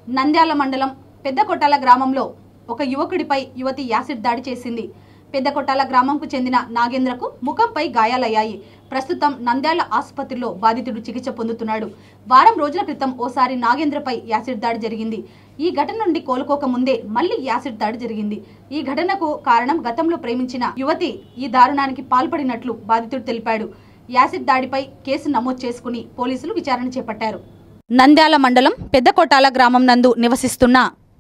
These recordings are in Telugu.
నంద్యాల మండలం పెద్ద కొట్టాల గ్రామంలో ఒక యువకుడిపై యువతి యాసిడ్ దాడి చేసింది పెద్ద కొట్టాల గ్రామంకు చెందిన నాగేంద్రకు ముఖంపై గాయాలయ్యాయి ప్రస్తుతం నంద్యాల ఆసుపత్రిలో బాధితుడు చికిత్స పొందుతున్నాడు వారం రోజుల క్రితం ఓసారి నాగేంద్రపై యాసిడ్ దాడి జరిగింది ఈ ఘటన నుండి కోలుకోక ముందే మళ్లీ యాసిడ్ దాడి జరిగింది ఈ ఘటనకు కారణం గతంలో ప్రేమించిన యువతి ఈ దారుణానికి పాల్పడినట్లు బాధితుడు తెలిపాడు యాసిడ్ దాడిపై కేసు నమోదు చేసుకుని పోలీసులు విచారణ చేపట్టారు నంద్యాల మండలం పెద్దకొట్టాల గ్రామం నందు నివసిస్తున్న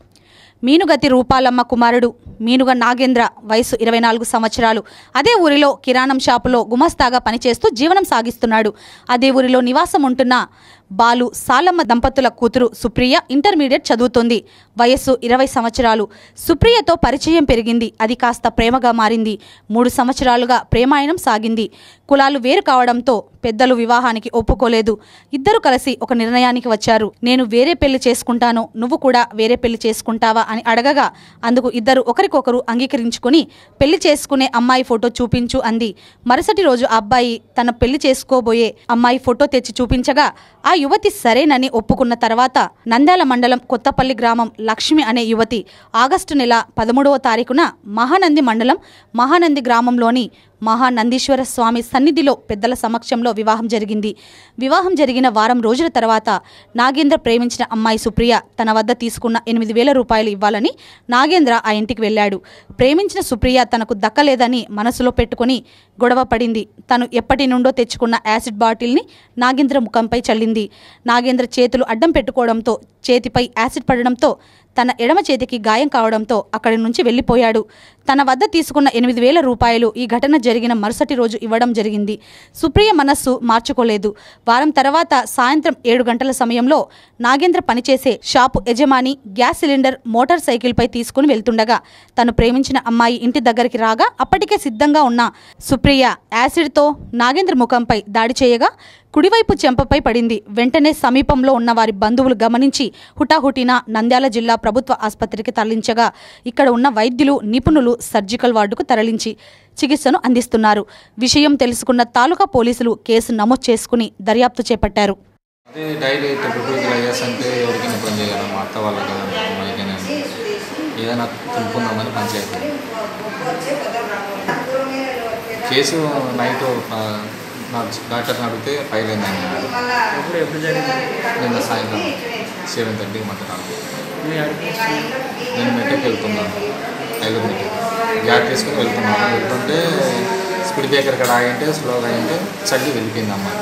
మీనుగతి రూపాలమ్మ కుమారుడు మీనుగ నాగేంద్ర వయసు ఇరవై నాలుగు సంవత్సరాలు అదే ఊరిలో కిరాణం షాపులో గుమస్తాగా పనిచేస్తూ జీవనం సాగిస్తున్నాడు అదే ఊరిలో నివాసం ఉంటున్న బాలు సాలమ్మ దంపతుల కూతురు సుప్రియ ఇంటర్మీడియట్ చదువుతోంది వయస్సు ఇరవై సంవత్సరాలు సుప్రియతో పరిచయం పెరిగింది అది కాస్త ప్రేమగా మారింది మూడు సంవత్సరాలుగా ప్రేమాయణం సాగింది కులాలు వేరు కావడంతో పెద్దలు వివాహానికి ఒప్పుకోలేదు ఇద్దరు కలిసి ఒక నిర్ణయానికి వచ్చారు నేను వేరే పెళ్లి చేసుకుంటాను నువ్వు కూడా వేరే పెళ్లి చేసుకుంటావా అని అడగగా అందుకు ఇద్దరు ఒకరికొకరు అంగీకరించుకుని పెళ్లి చేసుకునే అమ్మాయి ఫోటో చూపించు అంది మరుసటి రోజు ఆ అబ్బాయి తన పెళ్లి చేసుకోబోయే అమ్మాయి ఫోటో తెచ్చి చూపించగా ఆ యువతి సరేనని ఒప్పుకున్న తర్వాత నంద్యాల మండలం కొత్తపల్లి గ్రామం లక్ష్మి అనే యువతి ఆగస్టు నెల పదమూడవ తారీఖున మహానంది మండలం మహానంది గ్రామంలోని మహానందీశ్వర స్వామి సన్నిధిలో పెద్దల సమక్షంలో వివాహం జరిగింది వివాహం జరిగిన వారం రోజుల తర్వాత నాగేంద్ర ప్రేమించిన అమ్మాయి సుప్రియ తన వద్ద తీసుకున్న ఎనిమిది వేల రూపాయలు ఇవ్వాలని నాగేంద్ర ఆ ఇంటికి వెళ్ళాడు ప్రేమించిన సుప్రియ తనకు దక్కలేదని మనసులో పెట్టుకుని గొడవ పడింది తను ఎప్పటి నుండో తెచ్చుకున్న యాసిడ్ బాటిల్ని నాగేంద్ర ముఖంపై చల్లింది నాగేంద్ర చేతులు అడ్డం పెట్టుకోవడంతో చేతిపై యాసిడ్ పడడంతో తన ఎడమ చేతికి గాయం కావడంతో అక్కడి నుంచి వెళ్ళిపోయాడు తన వద్ద తీసుకున్న ఎనిమిది వేల రూపాయలు ఈ ఘటన జరిగిన మరుసటి రోజు ఇవ్వడం జరిగింది సుప్రియ మనస్సు మార్చుకోలేదు వారం తర్వాత సాయంత్రం ఏడు గంటల సమయంలో నాగేంద్ర పనిచేసే షాపు యజమాని గ్యాస్ సిలిండర్ మోటార్ సైకిల్పై తీసుకుని వెళ్తుండగా తను ప్రేమించిన అమ్మాయి ఇంటి దగ్గరికి రాగా అప్పటికే సిద్ధంగా ఉన్న సుప్రియ యాసిడ్తో నాగేంద్ర ముఖంపై దాడి చేయగా కుడివైపు చెంపపై పడింది వెంటనే సమీపంలో ఉన్న వారి బంధువులు గమనించి హుటాహుటిన నంద్యాల జిల్లా ప్రభుత్వ ఆసుపత్రికి తరలించగా ఇక్కడ ఉన్న వైద్యులు నిపుణులు సర్జికల్ వార్డుకు తరలించి చికిత్సను అందిస్తున్నారు విషయం తెలుసుకున్న తాలూకా పోలీసులు కేసు నమోదు చేసుకుని దర్యాప్తు చేపట్టారు అదే డైలీ ట్రిపుల్ టూ గ్లాస్ అంటే ఎవరికైనా పని చేయగలం మా అత్త వాళ్ళకి మనకైనా ఏదైనా తినుకుందామని పంచాయతీ కేసు నైట్ నా డాక్టర్ని అడిగితే ఫైల్ అయిందని ఎప్పుడు ఎప్పుడు జరిగింది నిన్న సాయంత్రం సెవెన్ థర్టీకి మధ్యాహ్నం మీ అడ్రస్ నేను మెట్రిక్ వెళ్తున్నాను ఐదు మెట్రిక్ గ్యాప్ తీసుకుని వెళ్తున్నాను వెళ్తుంటే స్పీడ్ బ్రేకర్ ఇక్కడ ఆగింటే స్లోగా ఆగింటే చల్లి వెళ్ళిపోయింది అమ్మాయి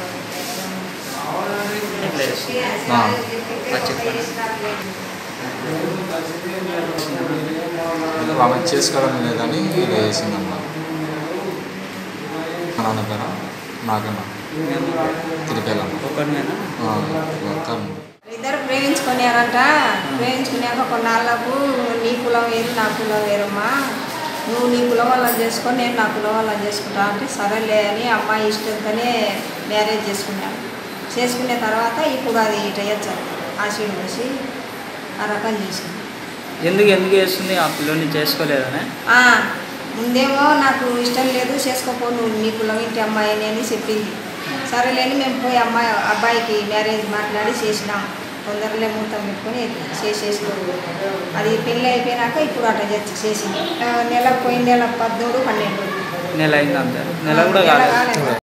ప్లేస్ ఆ, అది చెప్పండి ఏదో ఆమె చేసుకోవడం లేదని ఇలా చేసిందమ్మా మా నాన్న పేర నాకన్నా తిరిపెళ్ళమ్మ ఒకరినేనా అక్క ఇద్దరు ప్రేమించుకున్నారంట ప్రేమించుకున్నాక కొన్నాళ్ళకు నీ కులం వేరు నా కులం వేరమ్మా నువ్వు నీ కులం వాళ్ళని చేసుకొని నేను నా కులం వాళ్ళని చేసుకుంటా అంటే సరేలే అని అమ్మాయి ఇష్టంతోనే మ్యారేజ్ చేసుకున్నాను చేసుకున్న తర్వాత ఇప్పుడు అది ఇట వేయచ్చారు ఆశీడు పోసి ఆ రకం చేసింది ఎందుకు ఎందుకు చేస్తుంది ఆ పిల్లని చేసుకోలేదనే ఆ, ముందేమో నాకు ఇష్టం లేదు చేసుకోపో నువ్వు నీ కులం ఇంటి అమ్మాయి అని చెప్పింది సరేలేని మేము పోయి అమ్మాయి అబ్బాయికి మ్యారేజ్ మాట్లాడి చేసినాం తొందరలే ముహూర్తం పెట్టుకొని చేసేసుకో అది పెళ్ళి అయిపోయినాక ఇప్పుడు అట్లా చేసి చేసింది ఆ, నెల పోయిన నెల పద్మూడు పన్నెండు నెల అయింది అంతే నెల కూడా నెల కాలేదు కాలేదు